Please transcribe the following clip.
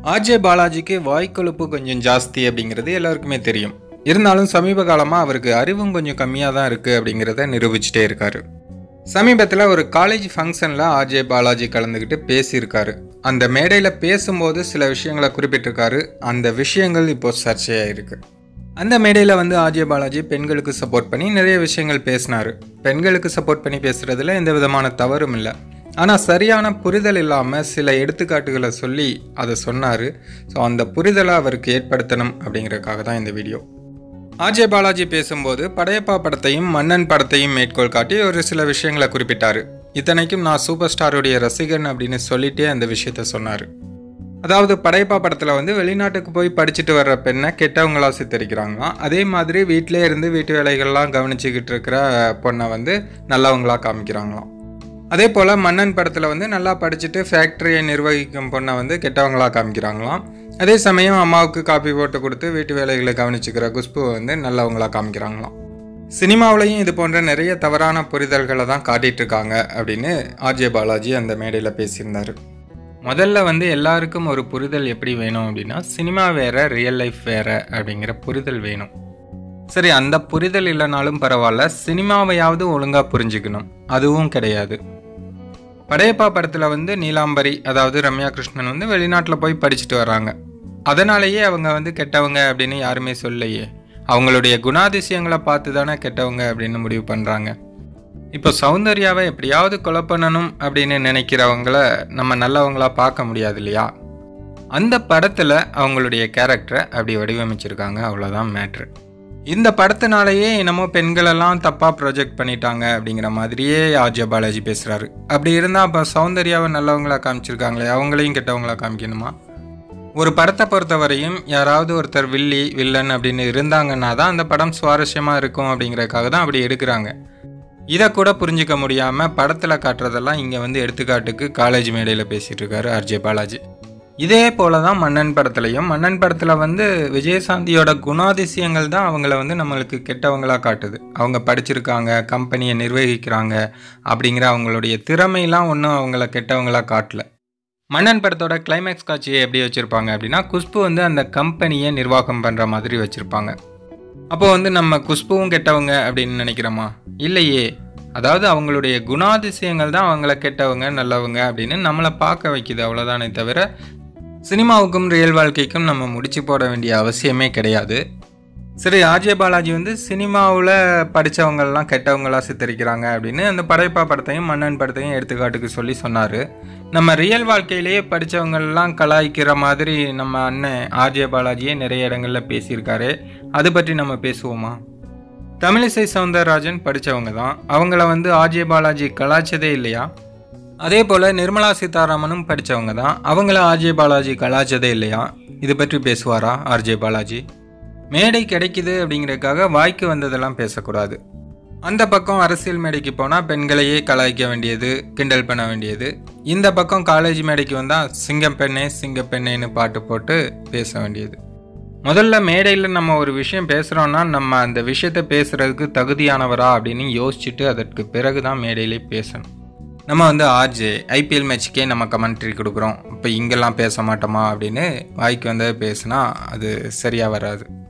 RJ பாலாஜிக்கு வாய்க்கொழுப்பு கொஞ்சம் ஜாஸ்தி அப்படிங்கிறது எல்லாருக்குமே தெரியும் இருந்தாலும் சமீப காலமாக அவருக்கு அறிவும் கொஞ்சம் கம்மியாக தான் இருக்குது அப்படிங்கிறத நிரூபிச்சிட்டே இருக்காரு சமீபத்தில் ஒரு காலேஜ் ஃபங்க்ஷனில் ஆர்ஜே பாலாஜி கலந்துக்கிட்டு பேசியிருக்காரு அந்த மேடையில் பேசும்போது சில விஷயங்களை குறிப்பிட்டிருக்காரு அந்த விஷயங்கள் இப்போ சர்ச்சையாக இருக்கு அந்த மேடையில் வந்து ஆர்ஜே பாலாஜி பெண்களுக்கு சப்போர்ட் பண்ணி நிறைய விஷயங்கள் பேசினார் பெண்களுக்கு சப்போர்ட் பண்ணி பேசுகிறதுல எந்த விதமான தவறும் இல்லை ஆனால் சரியான புரிதல் இல்லாமல் சில எடுத்துக்காட்டுகளை சொல்லி அதை சொன்னார் ஸோ அந்த புரிதலை அவருக்கு ஏற்படுத்தணும் அப்படிங்கிறதுக்காக தான் இந்த வீடியோ ஆர்ஜே பாலாஜி பேசும்போது படையப்பா படத்தையும் மன்னன் படத்தையும் மேற்கோள் காட்டி ஒரு சில விஷயங்களை குறிப்பிட்டார் இத்தனைக்கும் நான் சூப்பர் ஸ்டாருடைய ரசிகன் அப்படின்னு சொல்லிட்டே அந்த விஷயத்த சொன்னார் அதாவது படையப்பா படத்தில் வந்து வெளிநாட்டுக்கு போய் படிச்சுட்டு வர்ற பெண்ணை கெட்டவங்களா சித்தரிக்கிறாங்களாம் அதே மாதிரி வீட்டிலே இருந்து வீட்டு வேலைகள்லாம் கவனிச்சுக்கிட்டு இருக்கிற பொண்ணை வந்து நல்லவங்களா காமிக்கிறாங்களாம் அதே போல் மன்னன் படத்தில் வந்து நல்லா படிச்சுட்டு ஃபேக்ட்ரியை நிர்வகிக்கும் பொண்ணை வந்து கெட்டவங்களா காமிக்கிறாங்களாம் அதே சமயம் அம்மாவுக்கு காப்பி போட்டு கொடுத்து வீட்டு வேலைகளை கவனிச்சுக்கிற குஷ்புவை வந்து நல்லவங்களா காமிக்கிறாங்களாம் சினிமாவிலையும் இது போன்ற நிறைய தவறான புரிதல்களை தான் காட்டிட்டு இருக்காங்க அப்படின்னு ஆர்ஜே பாலாஜி அந்த மேடையில் பேசியிருந்தார் முதல்ல வந்து எல்லாருக்கும் ஒரு புரிதல் எப்படி வேணும் அப்படின்னா சினிமா வேற ரியல் லைஃப் வேற அப்படிங்கிற புரிதல் வேணும் சரி அந்த புரிதல் இல்லைனாலும் பரவாயில்ல சினிமாவையாவது ஒழுங்காக புரிஞ்சுக்கணும் அதுவும் கிடையாது படையப்பா படத்தில் வந்து நீலாம்பரி அதாவது ரம்யா கிருஷ்ணன் வந்து வெளிநாட்டில் போய் படிச்சுட்டு வராங்க அதனாலேயே அவங்க வந்து கெட்டவங்க அப்படின்னு யாருமே சொல்லலையே அவங்களுடைய குணாதிசயங்களை பார்த்து தானே கெட்டவங்க அப்படின்னு முடிவு பண்ணுறாங்க இப்போ சௌந்தர்யாவை எப்படியாவது கொலை பண்ணணும் அப்படின்னு நினைக்கிறவங்கள நம்ம நல்லவங்களா பார்க்க முடியாது இல்லையா அந்த படத்தில் அவங்களுடைய கேரக்டரை அப்படி வடிவமைச்சிருக்காங்க அவ்வளோதான் மேட்ரு இந்த படத்தினாலேயே என்னமோ பெண்களெல்லாம் தப்பாக ப்ரொஜெக்ட் பண்ணிட்டாங்க அப்படிங்கிற மாதிரியே ஆர்ஜே பாலாஜி பேசுகிறாரு அப்படி இருந்தால் அப்போ சௌந்தர்யாவை நல்லவங்களா காமிச்சிருக்காங்களே அவங்களையும் கெட்டவங்களா காமிக்கணுமா ஒரு படத்தை பொறுத்தவரையும் யாராவது ஒருத்தர் வில்லி வில்லன் அப்படின்னு இருந்தாங்கன்னா தான் அந்த படம் சுவாரஸ்யமாக இருக்கும் அப்படிங்கிறதுக்காக தான் அப்படி எடுக்கிறாங்க இதை கூட புரிஞ்சிக்க முடியாமல் படத்தில் காட்டுறதெல்லாம் இங்கே வந்து எடுத்துக்காட்டுக்கு காலேஜ் மேடையில் பேசிகிட்டு இருக்காரு ஆர்ஜே பாலாஜி இதே போல தான் மன்னன் படத்துலையும் மன்னன் படத்தில் வந்து விஜயசாந்தியோட குணாதிசயங்கள் தான் அவங்கள வந்து நம்மளுக்கு கெட்டவங்களாக காட்டுது அவங்க படிச்சிருக்காங்க கம்பெனியை நிர்வகிக்கிறாங்க அப்படிங்கிற அவங்களுடைய திறமையெல்லாம் ஒன்றும் அவங்கள கெட்டவங்களாக காட்டல மன்னன் படத்தோட கிளைமேக்ஸ் காட்சியை எப்படி வச்சுருப்பாங்க அப்படின்னா குஷ்பு வந்து அந்த கம்பெனியை நிர்வாகம் பண்ணுற மாதிரி வச்சுருப்பாங்க அப்போ வந்து நம்ம குஷ்புவும் கெட்டவங்க அப்படின்னு நினைக்கிறோமா இல்லையே அதாவது அவங்களுடைய குணாதிசயங்கள் தான் அவங்கள கெட்டவங்க நல்லவங்க அப்படின்னு நம்மளை பார்க்க வைக்குது அவ்வளோதானே தவிர சினிமாவுக்கும் ரியல் வாழ்க்கைக்கும் நம்ம முடிச்சு போட வேண்டிய அவசியமே கிடையாது சரி ஆர்ஜே பாலாஜி வந்து சினிமாவில் படித்தவங்கள்லாம் கெட்டவங்களா சித்தரிக்கிறாங்க அப்படின்னு அந்த படைப்பா படத்தையும் மன்னன் படத்தையும் எடுத்துக்காட்டுக்கு சொல்லி சொன்னார் நம்ம ரியல் வாழ்க்கையிலேயே படித்தவங்கள்லாம் கலாய்க்கிற மாதிரி நம்ம அண்ணன் ஆர்ஜே பாலாஜியே நிறைய இடங்களில் பேசியிருக்காரு அது பற்றி நம்ம பேசுவோமா தமிழிசை சவுந்தரராஜன் படித்தவங்க தான் அவங்கள வந்து ஆர்ஜே பாலாஜி கலாய்ச்சதே இல்லையா அதே போல் நிர்மலா சீதாராமனும் படித்தவங்க தான் அவங்கள ஆர்ஜே பாலாஜி கலாய்ச்சதே இல்லையா இது பற்றி பேசுவாரா ஆர்ஜே பாலாஜி மேடை கிடைக்குது அப்படிங்கிறதுக்காக வாய்க்கு வந்ததெல்லாம் பேசக்கூடாது அந்த பக்கம் அரசியல் மேடைக்கு போனால் பெண்களையே கலாய்க்க வேண்டியது கிண்டல் பண்ண வேண்டியது இந்த பக்கம் காலேஜ் மேடைக்கு வந்தால் சிங்கம் பெண்ணே சிங்க பெண்ணேன்னு பாட்டு போட்டு பேச வேண்டியது முதல்ல மேடையில் நம்ம ஒரு விஷயம் பேசுகிறோன்னா நம்ம அந்த விஷயத்தை பேசுகிறதுக்கு தகுதியானவரா அப்படின்னு யோசிச்சுட்டு அதற்கு பிறகு தான் மேடையிலே பேசணும் நம்ம வந்து ஆர்ஜே ஐபிஎல் மேட்ச்சுக்கே நம்ம கமெண்ட்ரி கொடுக்குறோம் இப்போ இங்கெல்லாம் பேச மாட்டோமா அப்படின்னு வாய்க்கு வந்ததை பேசுனா அது சரியாக வராது